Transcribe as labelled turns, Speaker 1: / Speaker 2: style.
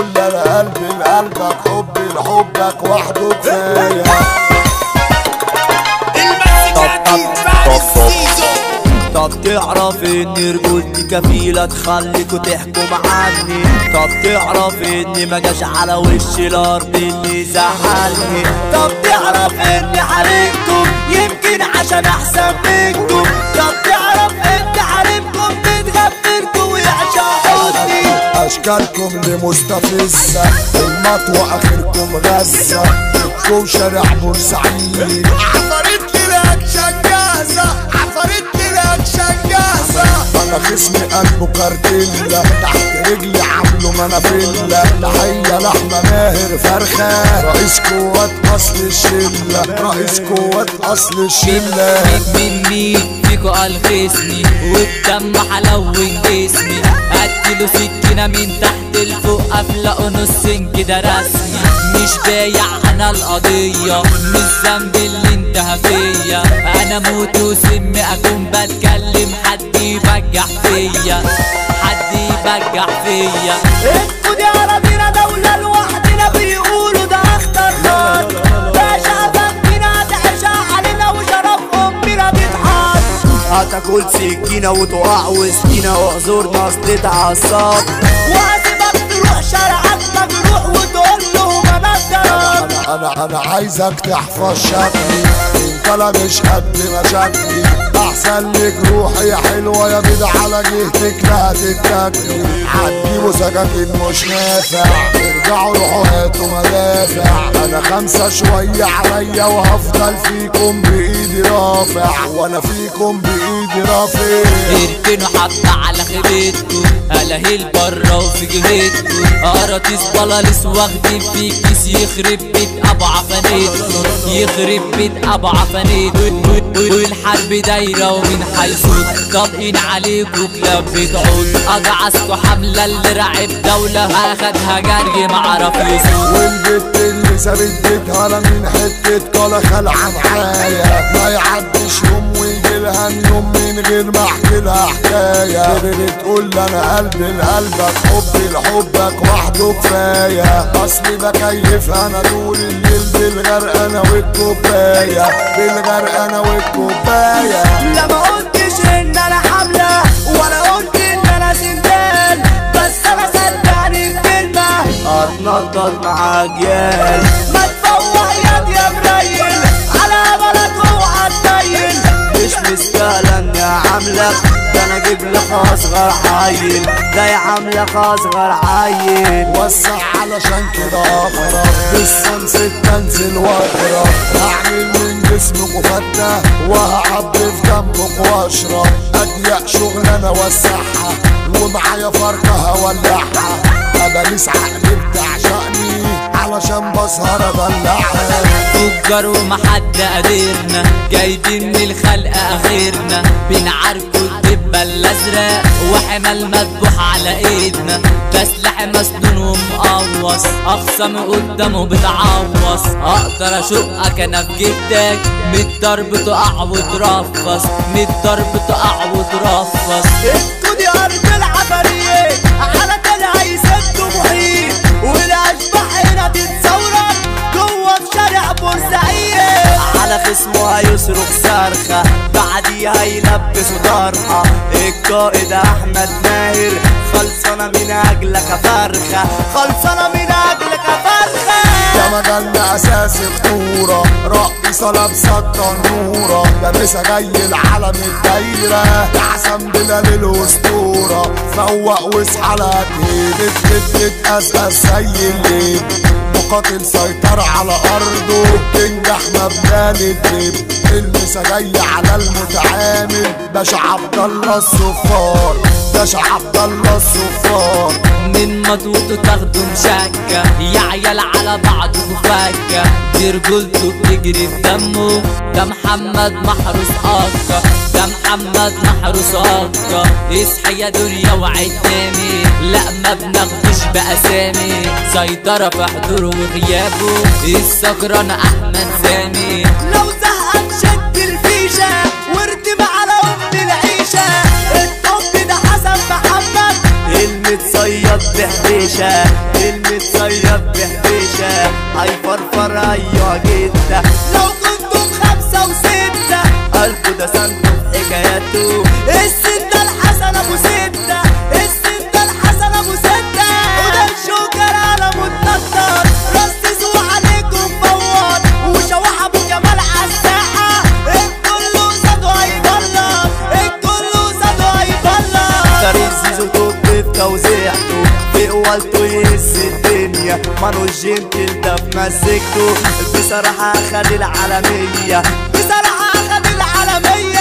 Speaker 1: تقول لي انا قلبي لقلبك حبي لحبك وحده كفايه
Speaker 2: طب تعرف ان رجولتي كفيلة تخليكوا تحكم عني طب تعرف ان ما جاش على وش الارض اللي زعلني طب تعرف ان حريمكم يمكن عشان احسن منكم طب تعرف ان حريمكم بتغفلكوا ويعشقوني
Speaker 1: اشكالكم لمستفزة المطوة اخركم غزة بتكون شارع بورسعيد عفاريت لك شجازة عفاريت لك شجازة انا خصمي قلبه كارتيلا تحت رجلي عامله منافيلا تحية لحمة ماهر فرخة رئيس قوات اصل الشلة رئيس قوات اصل الشلة
Speaker 3: من مين فيكو الغسني والدم حلون جسمي اديله سكينة من تحت لفوق افلقه نص كده رسمي مش بايع انا القضية مش ذنب اللي انتهى فيا انا موت وسم اكون بتكلم حد يبجح فيا حد يبجح فيا
Speaker 2: انتوا دي اراضينا دولة لوحدنا بيقولوا ده اخطر خط باشا بنتنا تعشى علينا وشرف امنا بيتحط هتاكل سكينة وتقع وسكينة واعذرنا اصل اتعصب وهسيبك تروح شارعك مجروح وتقول له ما نقدر
Speaker 1: انا انا عايزك تحفظ شكلي انت لا مش قد مشاكلي احسن لك روحي يا حلوه يا بيض على جهتك لا تتاكلي هتجيبوا سكاكين مش نافع ارجعوا روحوا هاتوا مدافع انا خمسه شويه عليا وهفضل فيكم بايدي رافع وانا فيكم بايدي رافع
Speaker 3: اركنوا حبة على خيبتكم الاهيل برا وفي جهتكم قراطيس بلاليس واخدين في كيس يخرب بيت ابو عفانيتكم يخرب بيت ابو عفانيتكم والحرب دايرة ومن حيث طابقين عليكم كلاب بتعود اجعصكوا حملة اللي راعب دولة اخدها جري معرف يسود
Speaker 1: والبت اللي سابت بيتها لا من حتة كولا خلعة معايا ما يعديش يوم ويجي لها يوم من غير ما احكي لها حكاية بتقول لي انا قلبي لقلبك حبي لحبك وحده كفاية اصلي بكيف انا طول الليل بالغرقانة والكوباية بالغرقانة والكوباية
Speaker 2: لا ما قلتش ان انا حملة ولا قلت ان انا سندال بس انا صدقني الكلمة اتنطط مع اجيال ما تفوق يد يا مريل على بلد اوعى تبين مش مستاهلة اني اعاملك ده انا اجيب لك اصغر عيل ده يا عاملك اصغر عيل
Speaker 1: وسع علشان كده اقرا بالصمس تنزل واقرا هعمل من جسمك وفتة وهعبي في جنبك واشرب اضيق شغلانه وسعها ومعايا فرقه هولعها ابليس عقلي بتعشقني علشان بسهر ادلعها
Speaker 3: تجار ومحد قادرنا جايبين من الخلق اخرنا بنعاركوا الدبة الازرق وحمل مذبوح على ايدنا بسلاح مسنون ومقوص اخصم قدامه بتعوص اقدر اشقك انا في جبتك من الضرب تقع وترفص من الضرب تقع وترفص
Speaker 2: انتوا دي ارض العفاريت على تل هيسدوا محيط والاشباح هنا تتصورك جوه في شارع بورسعيد على خصمه هيصرخ صرخه بعديها يلبسوا طرحه القائد احمد ماهر خلصانه من اجلك يا فرخه خلصانه من اجلك يا فرخه
Speaker 1: يا مجالنا اساسي خطورة رقصة لابسة التنورة لابسة جاي العالم الدايرة يا حسن بلال الاسطورة فوق واصحى لا تهيد تتأسأس زي الليل مقاتل سيطر على ارضه تنجح مبنى للدب المسا جاي على المتعامل باشا عبد الله الصفار باشا عبد الله الصفار
Speaker 3: من مضغوط تاخده مشكة يا عيال على بعض فكة دي رجولته بتجري في دمه ده محمد محروس أكا ده محمد محروس أكا اصحى يا دنيا وعد تاني لا ما بناخدوش بأسامي سيطرة في حضوره وغيابه السكران أحمد سامي
Speaker 2: لو زهقك شد الفيشة واردم على أم العيشة الحب ده حسن محمد المتصيد بحبه الريشة المتصيد بحبيشة هيفرفر ايوه جدا لو كنتم خمسة وستة قلبه ده سنته بحكاياته الستة الحسن ابو ستة الستة الحسن ابو ستة وده الشوكر على متنطط رصصوا عليكم فوار وشوح ابو جمال عالساحة الكل قصاده هيبلط الكل قصاده هيبلط فريد زيزو توب في توزيعته في قوالته يهز الدنيا مانو الجنتل ده في مسكته بصراحة خد العالمية بصراحة خد العالمية